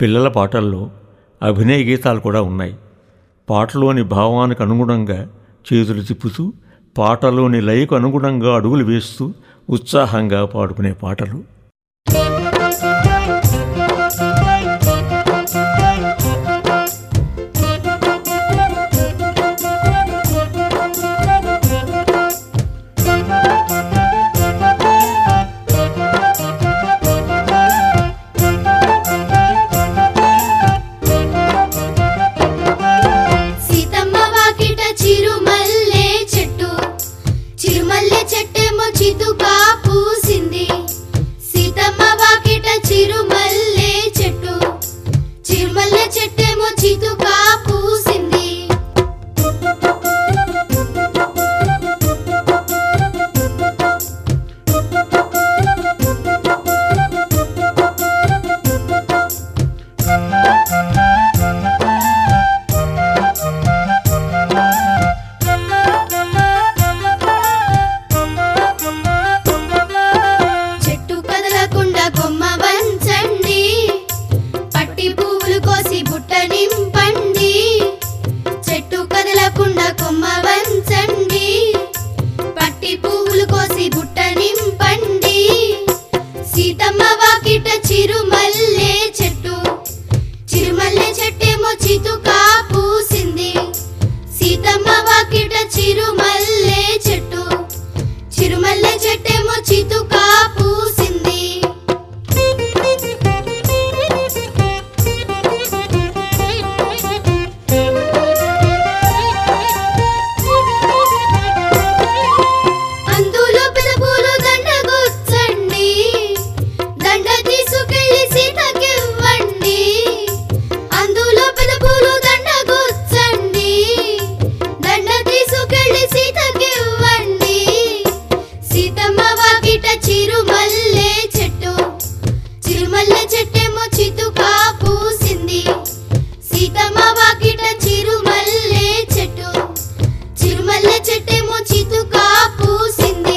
పిల్లల పాటల్లో అభినయ గీతాలు కూడా ఉన్నాయి పాటలోని భావానికి అనుగుణంగా చేతులు తిప్పుతూ పాటలోని లయకు అనుగుణంగా అడుగులు వేస్తూ ఉత్సాహంగా పాడుకునే పాటలు సీతమ్మ వాకిట చిరుమల్లె చెట్టు చిరుమల్లె చెట్టేమో చితుకా పూసింది సీతమ్మ వాకిట చిరుమల్లె చెట్టు చిరుమల్లె చెట్టేమో చితుకా పూసింది చెట్టు కదలకుండా కొమ్మ వంచండి పట్టి పువ్వులు కోసి బుట్ట నింపండి చెట్టు కదలకుండా కొమ్మ వంచండి పట్టి పువ్వులు కోసి బుట్ట నింపండి సీతమ్మ వాకిట చిరుమల్లె చెట్టు చిరుమల్లె చెట్టేమో చితుకా పూసింది సీతమ్మ వాకిట చిరుమల్లె చెట్టు చిరుమల్లె చెట్టేమో చితుకా పూసింది అందులో పెదపూలు దండ గుచ్చండి దండ తీసుకెళ్లి సీతకివ్వండి అందులో పెదపూలు దండ గుచ్చండి దండ తీసుకెళ్లి సీతకివ్వండి సీతమ్మ వాకిట చిరుమల్లె చెట్టు చిరుమల్లె చెట్టేమో చితుకా పూసింది సీతమ్మ వాకిట చిరుమల్లె చెట్టు చిరుమల్లె చెట్టేమో చితుకా పూసింది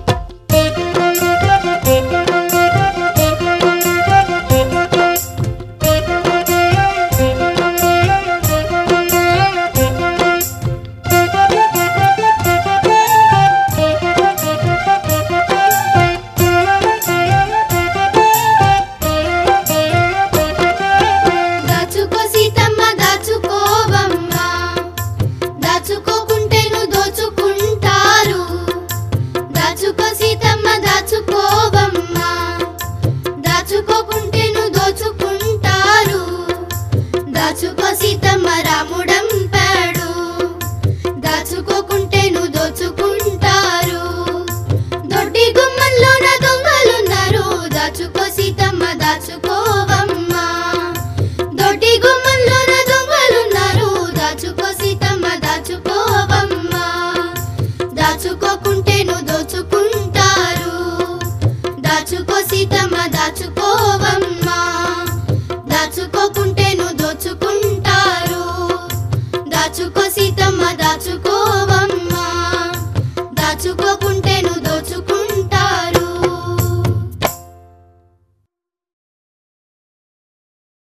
దాచుకో సీతమ్మ దాచుకోవమ్మ దాచుకోకుంటేను దోచుకుంటారు దాచుకో సీతమ్మ దాచుకోవమ్మ దాచుకోకుంటేను దోచుకుంటారు దాచుకో సీతమ్మ రాముడంపాడు దాచుకోకుంటేను దోచుకుంటారు దొడ్డి గుమ్మంలోన దొంగలున్నారు దాచుకో సీతమ్మ దాచుకోవమ్మా దొడ్డి గుమ్మంలోన దొంగలున్నారు దాచుకో సీతమ్మ దాచుకోవమ్మా దాచుకోకుంటేను దోచుకుంటారు దాచుకో సీతమ్మ దాచుకోవమ్మా దాచుకోకుంటేను దోచుకుంటారు దాచుకో